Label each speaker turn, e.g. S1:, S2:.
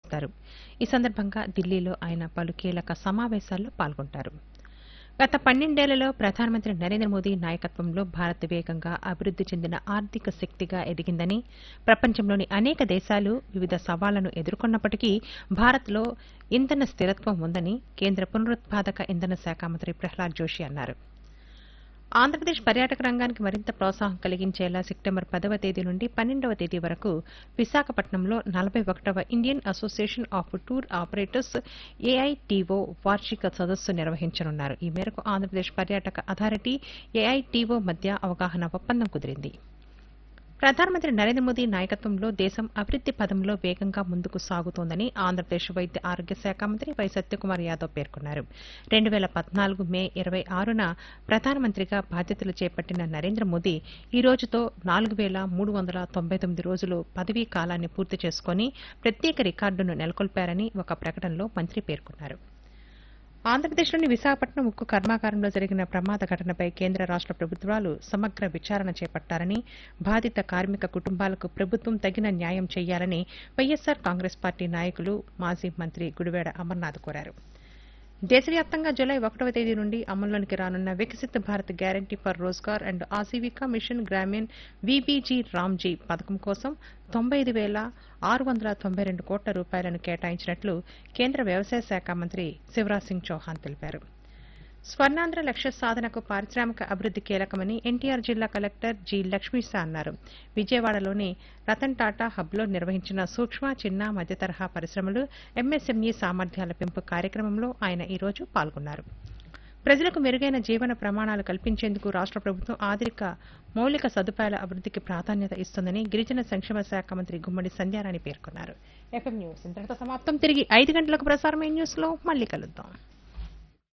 S1: జరుపుతారు ఈ సందర్భంగా ఢిల్లీలో ఆయన పలు కీలక సమావేశాల్లో పాల్గొంటారు గత పన్నెండేళ్లలో ప్రధానమంత్రి నరేంద్ర మోదీ నాయకత్వంలో భారత్ వేగంగా అభివృద్ది చెందిన ఆర్థిక శక్తిగా ఎదిగిందని ప్రపంచంలోని అనేక దేశాలు వివిధ సవాళ్లను ఎదుర్కొన్నప్పటికీ భారత్లో ఇంధన స్థిరత్వం ఉందని కేంద్ర పునరుత్పాదక ఇంధన శాఖ మంత్రి ప్రహ్లాద్ జోషి అన్నారు ఆంధ్రప్రదేశ్ పర్యాటక రంగానికి మరింత ప్రోత్సాహం కలిగించేలా సెప్టెంబర్ పదవ తేదీ నుండి పన్నెండవ తేదీ వరకు విశాఖపట్నంలో నలభై ఒకటవ Indian association of tour operators AITO వార్షిక సదస్సు నిర్వహించనున్నారు ఈ మేరకు ఆంధ్రప్రదేశ్ పర్యాటక అథారిటీ ఏఐటీఓ మధ్య అవగాహన ఒప్పందం కుదిరింది ప్రధానమంత్రి నరేంద్ర మోదీ నాయకత్వంలో దేశం అభివృద్ది పదంలో వేగంగా ముందుకు సాగుతోందని ఆంధ్రప్రదేశ్ వైద్య ఆరోగ్య శాఖ మంత్రి వై సత్యకుమార్ యాదవ్ పేర్కొన్నారు రెండు వేల పద్నాలుగు మే ఇరవై ఆరున ప్రధానమంత్రిగా బాధ్యతలు చేపట్టిన నరేంద్ర మోదీ ఈ రోజుతో నాలుగు వేల మూడు వందల తొంభై తొమ్మిది రోజులు పదవీ కాలాన్ని పూర్తి చేసుకుని ప్రత్యేక రికార్డును నెలకొల్పారని ఒక ప్రకటనలో మంత్రి పేర్కొన్నారు ఆంధ్రప్రదేశ్లోని విశాఖపట్నం ఉక్కు కర్మాగారంలో జరిగిన ప్రమాద ఘటనపై కేంద్ర రాష్ట ప్రభుత్వాలు సమగ్ర విచారణ చేపట్టారని బాధిత కార్మిక కుటుంబాలకు ప్రభుత్వం తగిన న్యాయం చేయాలని వైఎస్సార్ కాంగ్రెస్ పార్టీ నాయకులు మాజీ మంత్రి గుడివేడ అమర్నాథ్ కోరారు దేశవ్యాప్తంగా జులై ఒకటవ తేదీ నుండి అమల్లోనికి రానున్న Viksit Bharat guarantee for Rozgar and Ajeevika mission Grameen VBG RAM G పథకం కోసం తొంభై ఐదు వేల ఆరు వందల తొంభై రెండు కోట్ల రూపాయలను కేటాయించినట్లు కేంద్ర వ్యవసాయ శాఖ మంత్రి శివరాజ్ సింగ్ చౌహాన్ తెలిపారు స్వర్ణాంధ్ర లక్ష్య సాధనకు పారిశ్రామిక అభివృద్ది కీలకమని ఎన్టీఆర్ జిల్లా కలెక్టర్ జి లక్ష్మీశా అన్నారు విజయవాడలోని రతన్ టాటా హబ్లో నిర్వహించిన సూక్ష్మ చిన్న మధ్య తరహా పరిశ్రమలు ఎంఎస్ఎంఈ సామర్థ్యాల పెంపు కార్యక్రమంలో ఆయన ఈ రోజు పాల్గొన్నారు ప్రజలకు మెరుగైన జీవన ప్రమాణాలు కల్పించేందుకు రాష్ట ప్రభుత్వం ఆధునిక మౌలిక సదుపాయాల అభివృద్దికి ప్రాధాన్యత ఇస్తుందని గిరిజన సంక్షేమ శాఖ మంత్రి గుమ్మడి సంధ్యారాణి పేర్కొన్నారు ఎఫ్ఎం న్యూస్ ఇంతటితో సమాప్తం తిరిగి ఐదు గంటలకు ప్రసారమైన న్యూస్ లో మళ్ళీ కలుద్దాం